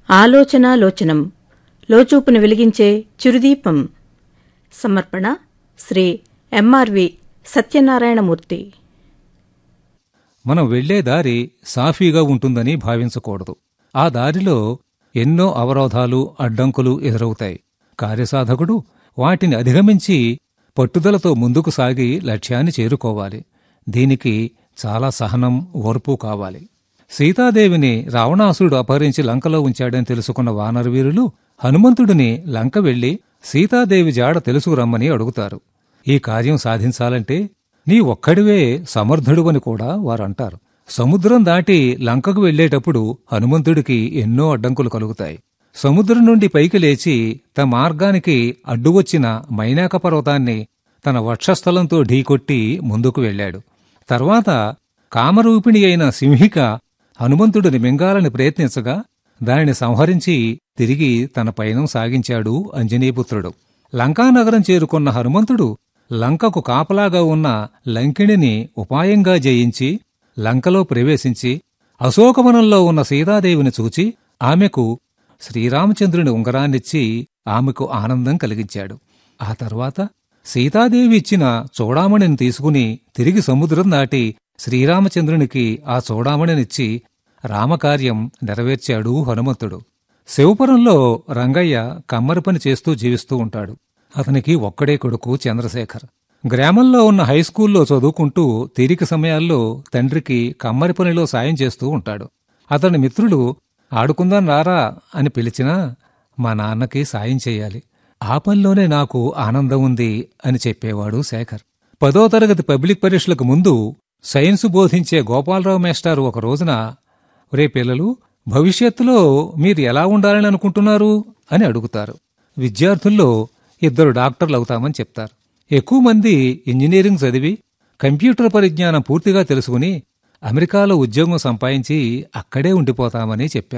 ఆలోచన లోచనం లోచూపును వెలిగించే చిరుదీపం సమర్పణ శ్రీ ఎంఆర్వి సత్యనారాయణమూర్తి మనం వెళ్లే దారి సాఫీగా ఉంటుందని భావించకూడదు ఆ దారిలో ఎన్నో అవరోధాలు అడ్డంకులు ఎదురవుతాయి కార్యసాధకుడు వాటిని అధిగమించి పట్టుదలతో ముందుకు సాగి లక్ష్యాన్ని చేరుకోవాలి దీనికి చాలా సహనం ఓర్పు కావాలి సీతాదేవిని రావణాసురుడు అపహరించి లంకలో ఉంచాడని తెలుసుకున్న వానరవీరులు హనుమంతుడిని లంక వెళ్లి సీతాదేవి జాడ తెలుసుకురమ్మని అడుగుతారు ఈ కార్యం సాధించాలంటే నీ ఒక్కడివే సమర్థుడువని కూడా వారంటారు సముద్రం దాటి లంకకు వెళ్లేటప్పుడు హనుమంతుడికి ఎన్నో అడ్డంకులు కలుగుతాయి సముద్రం నుండి పైకి లేచి తన మార్గానికి అడ్డువచ్చిన మైనాక పర్వతాన్ని తన వక్షస్థలంతో ఢీకొట్టి ముందుకు వెళ్ళాడు తర్వాత కామరూపిణి అయిన సింహిక హనుమంతుడిని మింగాలని ప్రయత్నించగా దానిని సంహరించి తిరిగి తన పయనం సాగించాడు అంజనీపుత్రుడు లంకానగరం చేరుకున్న హనుమంతుడు లంకకు కాపలాగా ఉన్న లంకిణిని ఉపాయంగా జయించి లంకలో ప్రవేశించి అశోకవనంలో ఉన్న సీతాదేవిని చూచి ఆమెకు శ్రీరామచంద్రుని ఉంగరాన్నిచ్చి ఆమెకు ఆనందం కలిగించాడు ఆ తర్వాత సీతాదేవి ఇచ్చిన చూడామణిని తీసుకుని తిరిగి సముద్రం దాటి శ్రీరామచంద్రునికి ఆ చూడామణినిచ్చి రామకార్యం నెరవేర్చాడు హనుమంతుడు శివపురంలో రంగయ్య కమ్మరి పని చేస్తూ జీవిస్తూ ఉంటాడు అతనికి ఒక్కడే కొడుకు చంద్రశేఖర్ గ్రామంలో ఉన్న హైస్కూల్లో చదువుకుంటూ తీరిక సమయాల్లో తండ్రికి కమ్మరి పనిలో సాయం చేస్తూ ఉంటాడు అతని మిత్రులు ఆడుకుందాం రారా అని పిలిచినా మా నాన్నకి సాయం చేయాలి ఆ పనిలోనే నాకు ఆనందం ఉంది అని చెప్పేవాడు శేఖర్ పదో తరగతి పబ్లిక్ పరీక్షలకు ముందు సైన్స్ బోధించే గోపాలరావు మేస్టారు ఒక రోజున రే పిల్లలు భవిష్యత్తులో మీరు ఎలా ఉండాలని అనుకుంటున్నారు అని అడుగుతారు విద్యార్థుల్లో ఇద్దరు డాక్టర్లు అవుతామని చెప్తారు ఎక్కువ మంది ఇంజనీరింగ్ చదివి కంప్యూటర్ పరిజ్ఞానం పూర్తిగా తెలుసుకుని అమెరికాలో ఉద్యోగం సంపాదించి అక్కడే ఉండిపోతామని చెప్పారు